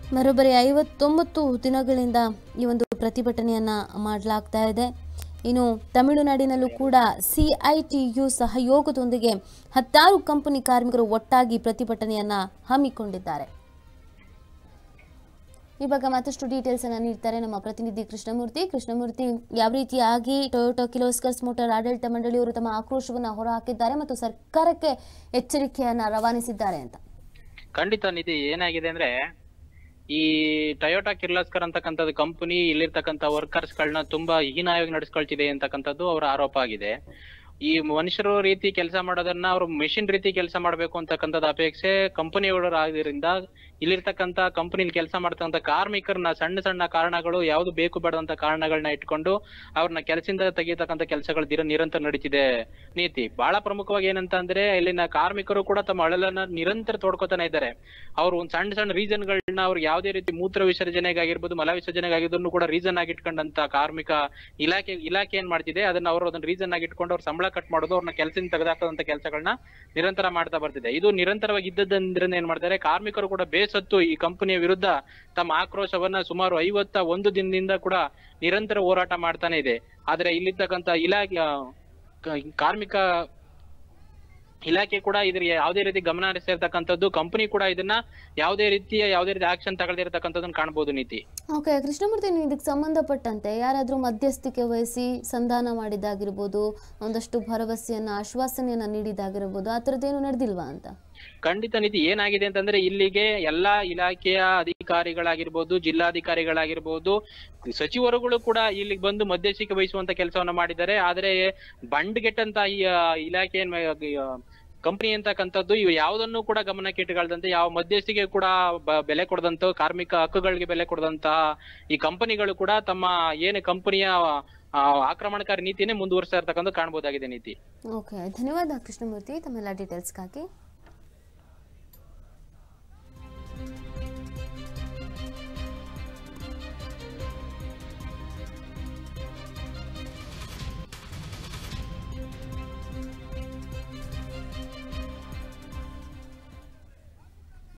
ಬರೋಬ್ಬರಿ ಐವತ್ತೊಂಬತ್ತು ದಿನಗಳಿಂದ ಈ ಒಂದು ಪ್ರತಿಭಟನೆಯನ್ನ ಮಾಡಲಾಗ್ತಾ ಇದೆ ಇನ್ನು ತಮಿಳುನಾಡಿನಲ್ಲೂ ಕೂಡ ಸಿಐಟಿಯು ಸಹಯೋಗದೊಂದಿಗೆ ಹತ್ತಾರು ಕಂಪನಿ ಕಾರ್ಮಿಕರು ಒಟ್ಟಾಗಿ ಪ್ರತಿಭಟನೆಯನ್ನ ಹಮ್ಮಿಕೊಂಡಿದ್ದಾರೆ ಈ ಬಗ್ಗೆ ಮತ್ತಷ್ಟು ಡೀಟೇಲ್ಸ್ ಅನ್ನ ನೀಡ್ತಾರೆ ನಮ್ಮ ಪ್ರತಿನಿಧಿ ಕೃಷ್ಣಮೂರ್ತಿ ಕೃಷ್ಣಮೂರ್ತಿ ಯಾವ ರೀತಿಯಾಗಿ ಟೊಯೋಟೋ ಕಿಲೋಸ್ಕರ್ಸ್ ಮೋಟಾರ್ ಆಡಳಿತ ಮಂಡಳಿಯವರು ತಮ್ಮ ಆಕ್ರೋಶವನ್ನ ಹೊರಹಾಕಿದ್ದಾರೆ ಮತ್ತು ಸರ್ಕಾರಕ್ಕೆ ಎಚ್ಚರಿಕೆಯನ್ನ ರವಾನಿಸಿದ್ದಾರೆ ಅಂತ ಖಂಡಿತ ನಿಧಿ ಏನಾಗಿದೆ ಅಂದ್ರೆ ಈ ಟೊಯೋಟಾ ಕಿರ್ಲಸ್ಕರ್ ಅಂತಕ್ಕಂಥದ್ದು ಕಂಪನಿ ಇಲ್ಲಿರ್ತಕ್ಕಂಥ ವರ್ಕರ್ಸ್ ಗಳನ್ನ ತುಂಬಾ ಹೀನಾಯವಾಗಿ ನಡೆಸ್ಕೊಳ್ತಿದೆ ಅಂತಕ್ಕಂಥದ್ದು ಅವರ ಆರೋಪ ಆಗಿದೆ ಈ ಮನುಷ್ಯರು ರೀತಿ ಕೆಲಸ ಮಾಡೋದನ್ನ ಅವ್ರು ಮೆಷಿನ್ ರೀತಿ ಕೆಲಸ ಮಾಡ್ಬೇಕು ಅಂತಕ್ಕಂಥದ್ದು ಅಪೇಕ್ಷೆ ಕಂಪನಿಯವರು ಆಗಿದ್ರಿಂದ ಇಲ್ಲಿರ್ತಕ್ಕಂಥ ಕಂಪನಿಲಿ ಕೆಲಸ ಮಾಡ್ತಕ್ಕಂಥ ಕಾರ್ಮಿಕರನ್ನ ಸಣ್ಣ ಸಣ್ಣ ಕಾರಣಗಳು ಯಾವ್ದು ಬೇಕು ಬೇಡದಂತ ಕಾರಣಗಳನ್ನ ಇಟ್ಕೊಂಡು ಅವ್ರನ್ನ ಕೆಲಸದಿಂದ ತೆಗಿತಕ್ಕಂಥ ಕೆಲಸಗಳು ದಿನ ನಿರಂತರ ನಡೀತಿದೆ ನೀತಿ ಬಹಳ ಪ್ರಮುಖವಾಗಿ ಏನಂತ ಅಂದ್ರೆ ಇಲ್ಲಿನ ಕಾರ್ಮಿಕರು ಕೂಡ ತಮ್ಮ ಅಳಲನ್ನ ನಿರಂತರ ತೋಡ್ಕೊತಾನೆ ಇದ್ದಾರೆ ಅವ್ರು ಒಂದ್ ಸಣ್ಣ ಸಣ್ಣ ರೀಸನ್ ಗಳನ್ನ ಅವ್ರಿಗೆ ಯಾವುದೇ ರೀತಿ ಮೂತ್ರ ವಿಸರ್ಜನೆಗಾಗಿರ್ಬೋದು ಮಲ ವಿಸರ್ಜನೆಗಾಗಿದ್ದನ್ನು ಕೂಡ ರೀಸನ್ ಆಗಿ ಇಟ್ಕೊಂಡಂತ ಕಾರ್ಮಿಕ ಇಲಾಖೆ ಇಲಾಖೆ ಏನ್ ಮಾಡ್ತಿದೆ ಅದನ್ನ ಅವರು ಅದನ್ನ ರೀಸನ್ ಆಗಿ ಇಟ್ಕೊಂಡು ಅವ್ರ ಸಂಬಳ ಕಟ್ ಮಾಡೋದು ಅವ್ರನ್ನ ಕೆಲಸದಿಂದ ತೆಗೆದಾಕದಂತ ಕೆಲಸಗಳನ್ನ ನಿರಂತರ ಮಾಡ್ತಾ ಬರ್ತಿದೆ ಇದು ನಿರಂತರವಾಗಿ ಇದ್ದದ್ರಿಂದ ಏನ್ ಮಾಡ್ತಾರೆ ಕಾರ್ಮಿಕರು ಕೂಡ ಬೇಸತ್ತು ಈ ಕಂಪನಿಯ ವಿರುದ್ಧ ತಮ್ಮ ಆಕ್ರೋಶವನ್ನ ಸುಮಾರು ಐವತ್ತ ಒಂದು ದಿನದಿಂದ ಕೂಡ ನಿರಂತರ ಹೋರಾಟ ಮಾಡ್ತಾನೆ ಇದೆ ಆದ್ರೆ ಇಲ್ಲಿರ್ತಕ್ಕಂಥ ಇಲಾಖೆ ಆ, ಕ- ಕಾರ್ಮಿಕ ಇಲಾಖೆ ಕೂಡ ಇದ್ರ ಯಾವುದೇ ರೀತಿ ಗಮನ ಹರಿಸಿರ್ತಕ್ಕಂಥದ್ದು ಕಂಪನಿ ಕೂಡ ಇದನ್ನ ಯಾವುದೇ ರೀತಿಯ ಯಾವುದೇ ರೀತಿ ಆಕ್ಷನ್ ತಗೊಳ್ದಿರ್ತಕ್ಕಂಥದ್ದನ್ನ ಕಾಣಬಹುದು ನೀತಿ ಓಕೆ ಕೃಷ್ಣಮೂರ್ತಿ ನೀವು ಇದಕ್ಕೆ ಸಂಬಂಧಪಟ್ಟಂತೆ ಯಾರಾದರೂ ಮಧ್ಯಸ್ಥಿಕೆ ವಹಿಸಿ ಸಂಧಾನ ಮಾಡಿದಾಗಿರ್ಬೋದು ಒಂದಷ್ಟು ಭರವಸೆಯನ್ನ ಆಶ್ವಾಸನೆಯನ್ನ ನೀಡಿದಾಗಿರ್ಬೋದು ಆ ಥರದ್ದೇನು ನಡೆದಿಲ್ವಾ ಅಂತ ಖಂಡಿತ ನೀತಿ ಏನಾಗಿದೆ ಅಂತಂದ್ರೆ ಇಲ್ಲಿಗೆ ಎಲ್ಲಾ ಇಲಾಖೆಯ ಅಧಿಕಾರಿಗಳಾಗಿರ್ಬೋದು ಜಿಲ್ಲಾಧಿಕಾರಿಗಳಾಗಿರ್ಬೋದು ಸಚಿವರುಗಳು ಕೂಡ ಇಲ್ಲಿಗೆ ಬಂದು ಮಧ್ಯಸ್ಥಿಕೆ ವಹಿಸುವಂತ ಕೆಲಸವನ್ನ ಮಾಡಿದ್ದಾರೆ ಆದ್ರೆ ಬಂಡ್ಗೆಟ್ಟಂತ ಈ ಆ, ಇಲಾಖೆ ಏನ್ ಮ- ಆ, ಕಂಪನಿ ಅಂತಕ್ಕಂಥದ್ದು ಇವು ಯಾವುದನ್ನು ಕೂಡ ಗಮನಕ್ಕೆ ಇಟ್ಟುಕೊಳ್ಳದಂತೆ ಯಾವ ಮಧ್ಯಸ್ಥಿಗೆ ಕೂಡ ಬ- ಬೆಲೆ ಕೊಡದಂತ ಕಾರ್ಮಿಕ ಹಕ್ಕುಗಳಿಗೆ ಬೆಲೆ ಕೊಡದಂತಹ ಈ ಕಂಪನಿಗಳು ಕೂಡ ತಮ್ಮ ಏನು ಕಂಪನಿಯ ಆಕ್ರಮಣಕಾರಿ ನೀತಿಯನ್ನೇ ಮುಂದುವರಿಸ್ತಾ ಇರ್ತಕ್ಕಂಥ ಕಾಣಬಹುದಾಗಿದೆ ನೀತಿ ಓಕೆ ಧನ್ಯವಾದ ಕೃಷ್ಣಮೂರ್ತಿ ತಮ್ಮೆಲ್ಲ ಡೀಟೇಲ್ಸ್ಗಾಗಿ